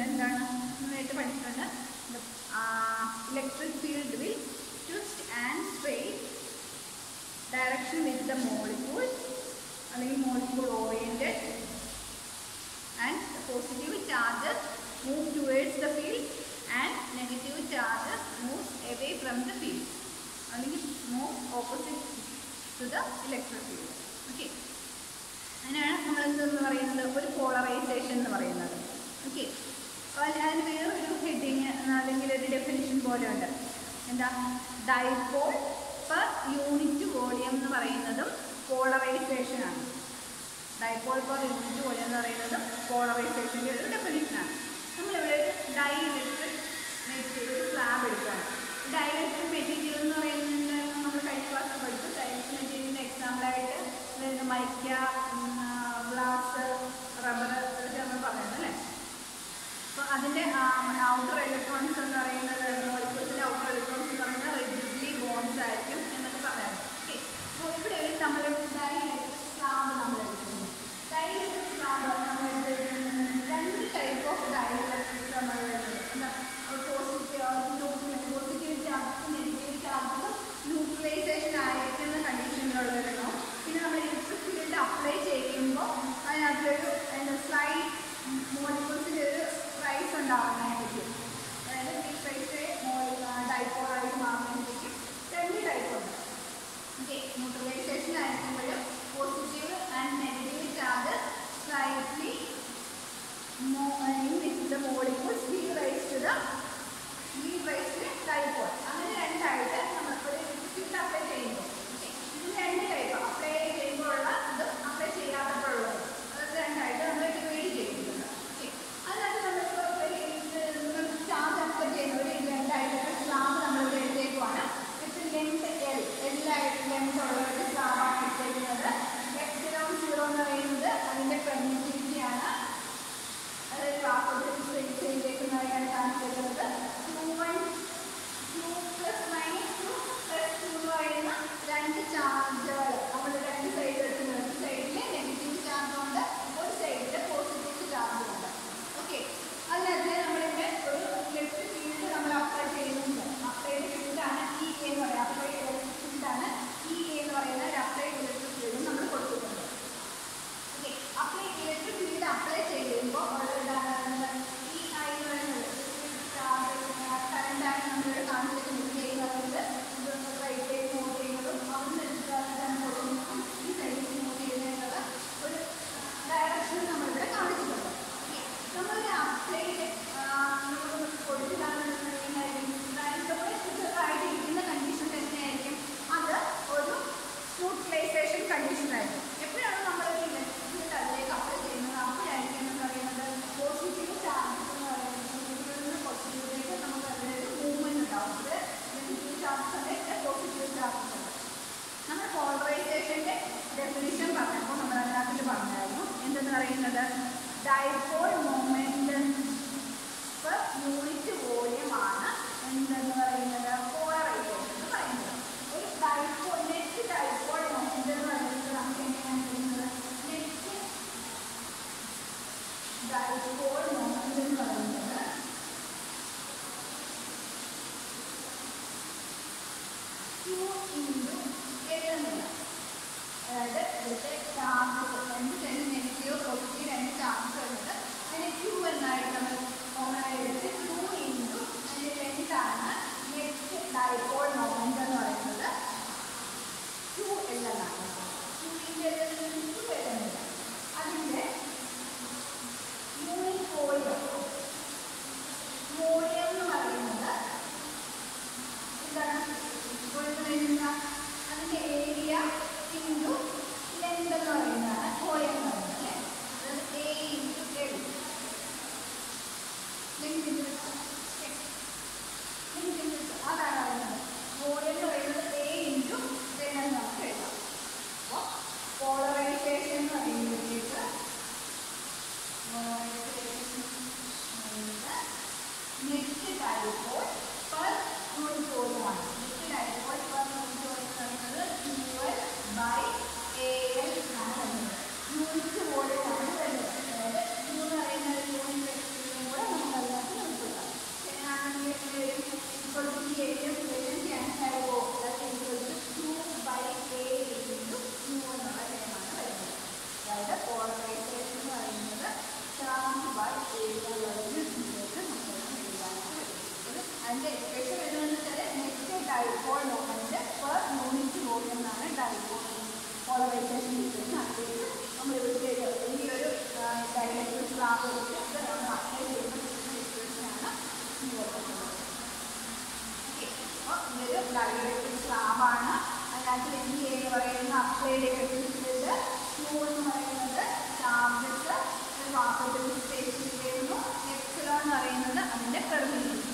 എന്താണ് നേരിട്ട് പഠിച്ചിട്ടുണ്ട് electric field will twist and straight direction with the molecule അല്ലെങ്കിൽ molecule oriented and the positive charges move towards the field and negative charges moves away from the field അല്ലെങ്കിൽ move opposite to the electric field okay അതിനാണ് നമ്മൾ എന്തെന്ന് പറയുന്നത് ഒരു polarisation എന്ന് പറയുന്നത് okay അതിന് വേറൊരു ഹെഡിങ് അല്ലെങ്കിൽ ഒരു ഡെഫിനിഷൻ പോലെ ഉണ്ട് എന്താ ഡൈപോൾ പെർ യൂണിറ്റ് വോളിയം എന്ന് പറയുന്നതും പോളറൈസേഷൻ ആണ് ഡൈപോൾ പെർ യൂണിറ്റ് വോളിയം എന്ന് പറയുന്നത് പോളറൈസേഷൻ്റെ ഒരു ഡെഫിനിഷനാണ് നമ്മളിവിടെ ഒരു ഡൈ ഇലക്ട്രിക് മെറ്റീരിയൽ ഒരു സ്ലാബ് എടുക്കുകയാണ് ഡൈ ഇലക്ട്രിക് മെറ്റീരിയൽ എന്ന് പറയുന്നത് നമ്മൾ കഴിഞ്ഞ ക്ലാസ്സിൽ പഠിച്ചു ഡൈ ഇലക്ട്രിക് മെറ്റീരിയലിൻ്റെ എക്സാമ്പിളായിട്ട് വരുന്ന മൈക്ക ഗ്ലാസ് റബ്ബർ ഇതൊക്കെ നമ്മൾ പറയുന്നത് അല്ലേ അപ്പോൾ അതിൻ്റെ ഔട്ടർ ഇലക്ട്രോൺസ് എന്ന് പറയുന്നത് മോളിക്യൂൾസിൻ്റെ ഔട്ടർ ഇലക്ട്രോൺസ് എന്ന് പറയുന്നത് റിജിഡ്ലി ബോൺസ് ആയിരിക്കും എന്നൊക്കെ പറയാം ഓക്കെ അപ്പോൾ ഇവിടെ ഒരു നമ്മൾ ഡൈ ഇലക്ട്രിക് സ്ലാബ് നമ്മൾ എടുക്കുന്നു ഡൈ ഇലക്ട്രിക് സ്ലാബ് നമ്മൾ എടുത്തിരിക്കുന്നത് രണ്ട് ടൈപ്പ് ഓഫ് ഡൈ ഇലക്ട്രിക് നമ്മൾ വരുന്നത് എന്താ positive positive charge negative charge neutralization ആയിരിക്കുന്ന കണ്ടീഷനിലുള്ള വരണം പിന്നെ നമ്മൾ ഇലക്ട്രിക് ഫീൽഡ് അപ്ലൈ ചെയ്യുമ്പോൾ അതിനകത്തൊരു എന്താ സ്ലൈഡ് മോളിക്യൂൾസിൻ്റെ ഒരു പ്രൈസ് ഉണ്ടാവുന്നതായിരിക്കും അതായത് ഈ പ്രൈസ് ഡൈപ്പോളായിട്ട് മാറുന്നതിലേക്ക് രണ്ട് ടൈപ്പ് ഉണ്ട് ഓക്കെ ന്യൂട്രലൈസേഷൻ ആയിരിക്കുമ്പോഴും positive and negative charge slightly in the molecules we raise to the we raise to dipole അങ്ങനെ രണ്ടായിട്ട് നമ്മൾ ഒരു ഫീൽഡ് അപ്ലൈ ചെയ്യുമ്പോൾ ഓക്കെ ഇതിന് രണ്ട് ടൈപ്പ് അപ്ലൈ ചെയ്യുമ്പോൾ ഉള്ള ഇത് അപ്ലൈ ചെയ്യാത്തപ്പോഴുള്ളത് അത് രണ്ടായിട്ട് നമ്മൾ ഡിവൈഡ് ചെയ്യുന്നുണ്ട് ഓക്കെ അതിനകത്ത് നമ്മളിപ്പോൾ ഒരു ചാർജ് അപ്ലൈ ചെയ്യുന്ന ഒരു രണ്ടായിട്ട് സ്ലാബ് നമ്മൾ എഴുതിയേക്കുവാണ് വിത്ത് ലെങ്ത് എൽ എല്ലായിട്ട് ലെങ്ത് ഉള്ള ഒരു സ്ലാബാണ് എടുത്തേക്കുന്നത് എക്സിലോൺ സീറോ എന്ന് പറയുന്നത് അതിൻ്റെ പെർമിറ്റിവിറ്റിയാണ് അത് ക്ലാസ് ചെയ്തേക്കുന്നതായാണ് കാണിച്ചിട്ടുള്ളത് two one two plus minus two plus two എന്ന് പറയുന്ന രണ്ട് ചാർജുകൾ നമ്മൾ രണ്ട് സൈഡ് എടുക്കുന്നത് ഒരു സൈഡിൽ നെഗറ്റീവ് ചാർജ് ഉണ്ട് ഒരു സൈഡിൽ പോസിറ്റീവ് ചാർജ് ഉണ്ട് ഓക്കെ അതിനകത്ത് നമ്മളിവിടെ ഒരു ഇലക്ട്രിക് ഫീൽഡ് നമ്മൾ അപ്ലൈ ചെയ്യുന്നുണ്ട് അപ്ലൈഡ് ഫീൽഡാണ് ഇ എന്ന് പറയുന്നത് അപ്ലൈഡ് ഇലക്ട്രിക് ഫീൽഡാണ് ഇ എന്ന് പറയുന്ന ഒരു അപ്ലൈഡ് ഇലക്ട്രിക് ഫീൽഡ് നമ്മൾ കൊടുത്തിട്ടുണ്ട് okay apply electric field apply ചെയ്യുമ്പോൾ ഉള്ളതാണ് ഈ ഐ എന്ന് പറയുന്നത് കറണ്ടാണ് നമ്മൾ കാണിച്ചിട്ട് ചെയ്യുന്നത് റൈറ്റിലേക്ക് മൂവ് ചെയ്യുന്നതും അവിടെ നിന്ന് കൊടുക്കുന്നതും ഈ സൈഡിലേക്ക് മൂവ് ചെയ്യുന്നതിനുള്ള ഒരു ഡയറക്ഷൻ നമ്മളിവിടെ കാണിച്ചിട്ടുണ്ട് ഓക്കെ നമ്മളൊരു അപ്ലൈഡ് നമ്മൾ കൊടുത്തിട്ടാണെന്നുണ്ടെങ്കിൽ ഇരിക്കുന്ന കണ്ടീഷൻ തന്നെയായിരിക്കും അത് ഒരു ന്യൂട്രലൈസേഷൻ കണ്ടീഷനായിരിക്കും എപ്പോഴാണ് നമ്മൾ ഒരു ഇലക്ട്രിക് അതിലേക്ക് അപ്ലൈ ചെയ്യുന്നത് അപ്പോഴായിരിക്കും എന്ന് പറയുന്നത് പോസിറ്റീവ് ചാർജ് എന്ന് പറയുന്നത് പോസിറ്റീവിലേക്ക് നമുക്ക് അതിനൊരു മൂവ്മെന്റ് ഉണ്ടാവും ഇത് നെഗറ്റീവ് ചാർജ് ഉണ്ട് പോസിറ്റീവ് ചാർജ് ഉണ്ട് നമ്മൾ പോളറൈസേഷന്റെ ഡെഫിനിഷൻ പറഞ്ഞപ്പോൾ നമ്മൾ അതിനകത്ത് പറഞ്ഞായിരുന്നു എന്തെന്ന് പറയുന്നത് ഡൈപോൾ മൊമെന്റ് പെർ യൂണിറ്റ് വോളിയമാണ് എന്തെന്ന് പറയുന്നത് പോളറൈസേഷൻ എന്ന് പറയുന്നത് ഒരു ഡൈപോൾ നെറ്റ് ഡൈപോൾ മൊമെന്റ് എന്ന് പറയുന്നത് നമുക്ക് എങ്ങനെയാണ് ചെയ്യുന്നത് നെറ്റ് ഡൈപോൾ മൊമെന്റ് എന്ന് പറയുന്നത് ക്യൂ ഇൻറ്റു എഴുതുന്നില്ല അതായത് ഇവിടുത്തെ ചാർജ് രണ്ട് രണ്ട് നെഗറ്റീവ് പോസിറ്റീവ് രണ്ട് ചാർജ് വരുന്നത് അതിനെ ക്യൂ എന്നായിട്ട് നമ്മൾ കോമണായി എടുത്ത് ക്യൂ ഇൻറ്റു അതിൻ്റെ ലെങ്താണ് നെറ്റ് ഡൈപോൾ മൊമെന്റ് എന്ന് പറയുന്നത് ക്യൂ എല്ലെന്നാണ് ക്യൂവിൻ്റെ ക്യൂ എഴുതുന്നില്ല അതിൻ്റെ യൂണിറ്റ് അപ്ലൈഡ് ഇലക്ട്രിസിറ്റിയുടെ യു എന്ന് പറയുന്നത് ചാർജസ് വാട്ടർ സ്റ്റേഷനിൽ വരുന്നു എക്സലോൺ എന്ന് പറയുന്നത് അതിൻ്റെ പെർമിറ്റിവിറ്റി